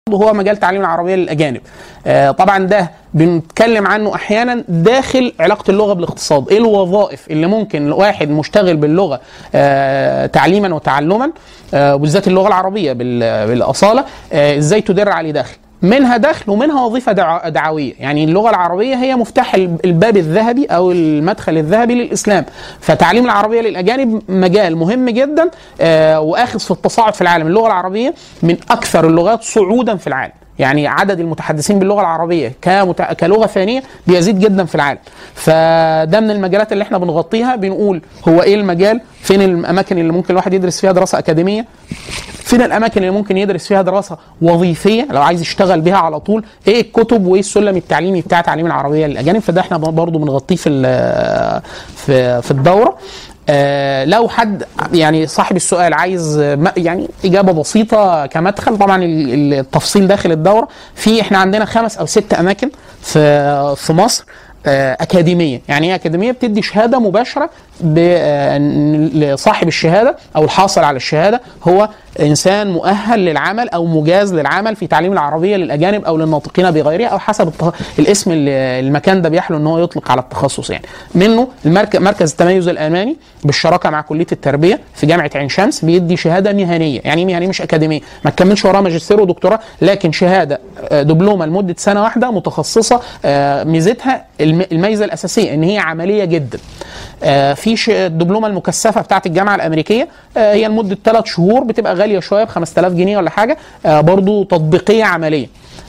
هو مجال تعليم العربيه للاجانب آه، طبعا ده بنتكلم عنه احيانا داخل علاقه اللغه بالاقتصاد ايه الوظائف اللي ممكن واحد مشتغل باللغه آه، تعليما وتعلما آه، وبالذات اللغه العربيه بال- بالاصاله آه، ازاي تدر عليه دخل منها دخل ومنها وظيفه دع- دعويه يعني اللغه العربيه هي مفتاح الب- الباب الذهبي او المدخل الذهبي للاسلام فتعليم العربيه للاجانب مجال مهم جدا آه، واخذ في التصاعد في العالم اللغه العربيه من اكثر اللغات صعودا في العالم يعني عدد المتحدثين باللغه العربيه كمت... كلغه ثانيه بيزيد جدا في العالم فده من المجالات اللي احنا بنغطيها بنقول هو ايه المجال فين الاماكن اللي ممكن الواحد يدرس فيها دراسه اكاديميه فين الاماكن اللي ممكن يدرس فيها دراسه وظيفيه لو عايز يشتغل بيها على طول ايه الكتب وايه السلم التعليمي بتاع تعليم العربيه للاجانب فده احنا برضو بنغطيه في ال- في في الدوره آه لو حد يعني صاحب السؤال عايز آه، م- يعني اجابه بسيطه كمدخل طبعا ال- ال- التفصيل داخل الدوره في احنا عندنا خمس او ست اماكن في في مصر آه، أكاديمية يعني إيه أكاديمية بتدي شهادة مباشرة ب- آه، لصاحب الشهادة أو الحاصل على الشهادة هو إنسان مؤهل للعمل أو مجاز للعمل في تعليم العربية للأجانب أو للناطقين بغيرها أو حسب الت- الاسم اللي المكان ده بيحلو إن هو يطلق على التخصص يعني منه المركز مركز التميز الألماني بالشراكة مع كلية التربية في جامعة عين شمس بيدي شهادة مهنية يعني إيه مهنية مش أكاديمية ما تكملش وراها ماجستير ودكتوراه لكن شهادة آه، دبلومة لمدة سنة واحدة متخصصة آه، ميزتها الم- الميزة الأساسية إن هي عملية جدا آه، في ش- الدبلومة المكثفة بتاعت الجامعة الأمريكية آه، هي لمدة ثلاث شهور بتبقى غالية شوية ب 5000 جنيه ولا حاجة آه، برضو تطبيقية عملية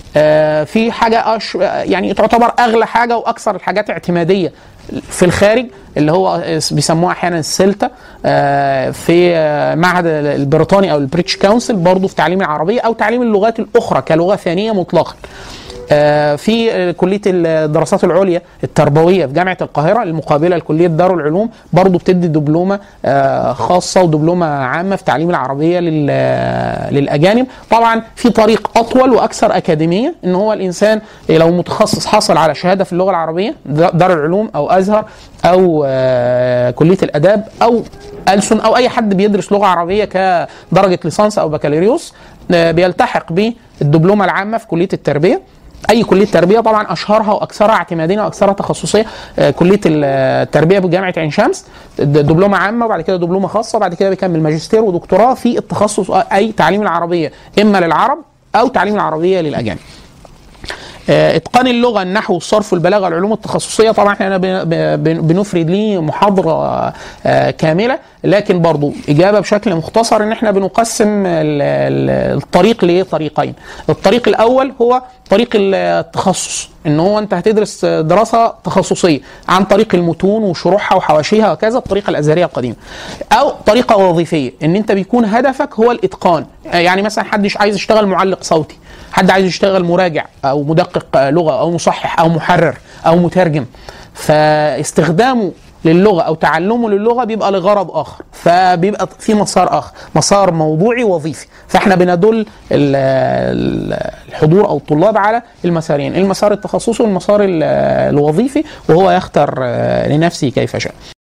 آه، في حاجة أش... يعني تعتبر أغلى حاجة وأكثر الحاجات اعتمادية في الخارج اللي هو بيسموها احيانا السلتا آه، في آه، معهد البريطاني او البريتش كونسل برضه في تعليم العربيه او تعليم اللغات الاخرى كلغه ثانيه مطلقا آه، في آه، كليه الدراسات العليا التربويه في جامعه القاهره المقابله لكليه دار العلوم برضه بتدي دبلومه آه، خاصه ودبلومه عامه في تعليم العربيه لل- آه، للاجانب طبعا في طريق اطول واكثر اكاديميه ان هو الانسان لو متخصص حصل على شهاده في اللغه العربيه دار العلوم او ازهر او آه، كليه الاداب او ألسن او اي حد بيدرس لغه عربيه كدرجه ليسانس او بكالوريوس آه، بيلتحق بالدبلومه العامه في كليه التربيه اي كليه تربيه طبعا اشهرها واكثرها اعتماديا واكثرها تخصصيه آه، كليه التربيه بجامعه عين شمس د- دبلومه عامه وبعد كده دبلومه خاصه وبعد كده بيكمل ماجستير ودكتوراه في التخصص اي تعليم العربيه اما للعرب او تعليم العربيه للاجانب آه، اتقان اللغه النحو والصرف والبلاغه العلوم التخصصيه طبعا احنا بن- بن- بنفرد ليه محاضره آه، كامله لكن برضو اجابه بشكل مختصر ان احنا بنقسم ال- ال- الطريق لطريقين الطريق الاول هو طريق التخصص ان هو انت هتدرس دراسه تخصصيه عن طريق المتون وشروحها وحواشيها وكذا الطريقه الازهريه القديمه او طريقه وظيفيه ان انت بيكون هدفك هو الاتقان يعني مثلا حد عايز يشتغل معلق صوتي حد عايز يشتغل مراجع او مدقق لغه او مصحح او محرر او مترجم فاستخدامه للغه او تعلمه للغه بيبقى لغرض اخر فبيبقى في مسار اخر مسار موضوعي وظيفي فاحنا بندل ال- ال- الحضور او الطلاب على المسارين المسار التخصصي والمسار ال- الوظيفي وهو يختار آه، لنفسه كيف شاء